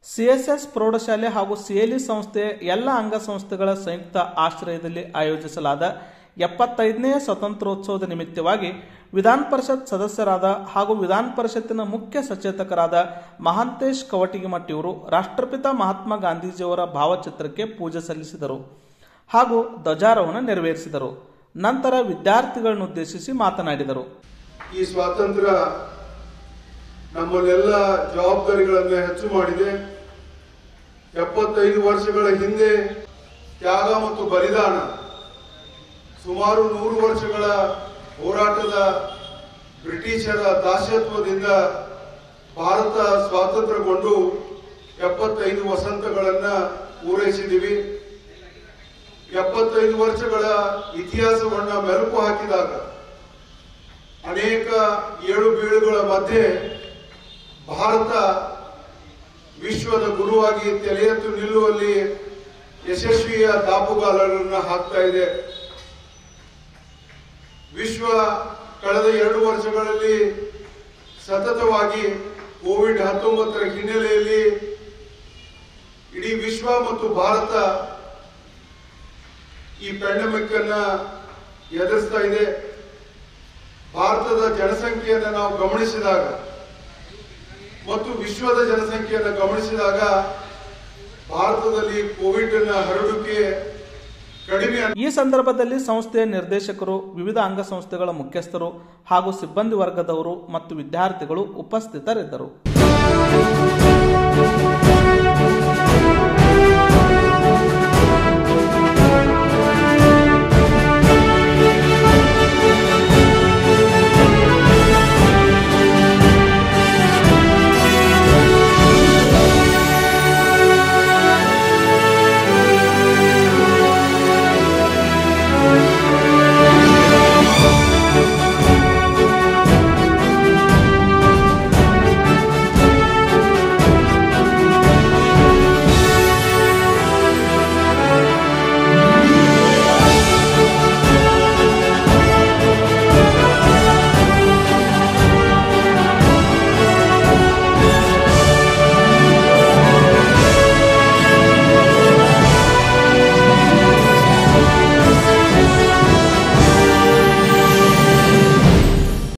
CSS ಪ್ರೌಢಶಾಲೆ ಹಾಗೂ ಸಿಎಲಿ ಸಂಸ್ಥೆ ಎಲ್ಲ ಅಂಗಸಂಸ್ಥೆಗಳ ಸಂಯುಕ್ತ ಆಶ್ರಯದಲ್ಲಿ ಆಯೋಜಿಸಲಾದ ಎಪ್ಪತ್ತೈದನೇ ಸ್ವಾತಂತ್ರ್ಯೋತ್ಸವದ ನಿಮಿತ್ತವಾಗಿ ವಿಧಾನ ಪರಿಷತ್ ಸದಸ್ಯರಾದ ಹಾಗೂ ವಿಧಾನ ಪರಿಷತ್ತಿನ ಮುಖ್ಯ ಸಚೇತಕರಾದ ಮಹಾಂತೇಶ್ ಕವಟಿಗಿಮಟ್ಟಿಯವರು ರಾಷ್ಟ್ರಪಿತ ಮಹಾತ್ಮ ಗಾಂಧೀಜಿಯವರ ಭಾವಚಿತ್ರಕ್ಕೆ ಪೂಜೆ ಸಲ್ಲಿಸಿದರು ಹಾಗೂ ಧ್ವಜಾರೋಹಣ ನೆರವೇರಿಸಿದರು ನಂತರ ವಿದ್ಯಾರ್ಥಿಗಳನ್ನುದ್ದೇಶಿಸಿ ಮಾತನಾಡಿದರು ಈ ಸ್ವಾತಂತ್ರ್ಯ ನಮ್ಮಲ್ಲೆಲ್ಲ ಜವಾಬ್ದಾರಿಗಳನ್ನು ಹೆಚ್ಚು ಮಾಡಿದೆ ಎಪ್ಪತ್ತೈದು ವರ್ಷಗಳ ಹಿಂದೆ ತ್ಯಾಗ ಮತ್ತು ಬಲಿದಾನ ಸುಮಾರು ನೂರು ವರ್ಷಗಳ ಹೋರಾಟದ ಬ್ರಿಟಿಷರ ದಾಸ್ಯತ್ವದಿಂದ ಭಾರತ ಸ್ವಾತಂತ್ರ್ಯಗೊಂಡು ಎಪ್ಪತ್ತೈದು ವಸಂತಗಳನ್ನ ಪೂರೈಸಿದ್ದೀವಿ ಎಪ್ಪತ್ತೈದು ವರ್ಷಗಳ ಇತಿಹಾಸವನ್ನ ಮೆಲುಕು ಹಾಕಿದಾಗ ಅನೇಕ ಏಳು ಬೀಳುಗಳ ಮಧ್ಯೆ ಭಾರತ ವಿಶ್ವದ ಗುರುವಾಗಿ ತಲೆ ಎತ್ತು ನಿಲ್ಲುವಲ್ಲಿ ಯಶಸ್ವಿಯ ದಾಪುಗಾಲರನ್ನ ಹಾಕ್ತಾ ಇದೆ ವಿಶ್ವ ಕಳೆದ ಎರಡು ವರ್ಷಗಳಲ್ಲಿ ಸತತವಾಗಿ ಕೋವಿಡ್ ಹತ್ತೊಂಬತ್ತರ ಹಿನ್ನೆಲೆಯಲ್ಲಿ ಇಡೀ ವಿಶ್ವ ಮತ್ತು ಭಾರತ ಈ ಪ್ಯಾಂಡಮಿಕ್ ಅನ್ನ ಎದುರಿಸ್ತಾ ಇದೆ ಭಾರತದ ಜನಸಂಖ್ಯೆಯನ್ನು ನಾವು ಗಮನಿಸಿದಾಗ ಮತ್ತು ವಿಶ್ವದ ಜನಸಂಖ್ಯೆಯನ್ನು ಗಮನಿಸಿದಾಗ ಭಾರತದಲ್ಲಿ ಕೋವಿಡ್ ನ ಹರಡುವಿಕೆ ಕಡಿಮೆ ಈ ಸಂದರ್ಭದಲ್ಲಿ ಸಂಸ್ಥೆಯ ನಿರ್ದೇಶಕರು ವಿವಿಧ ಅಂಗಸಂಸ್ಥೆಗಳ ಮುಖ್ಯಸ್ಥರು ಹಾಗೂ ಸಿಬ್ಬಂದಿ ವರ್ಗದವರು ಮತ್ತು ವಿದ್ಯಾರ್ಥಿಗಳು ಉಪಸ್ಥಿತರಿದ್ದರು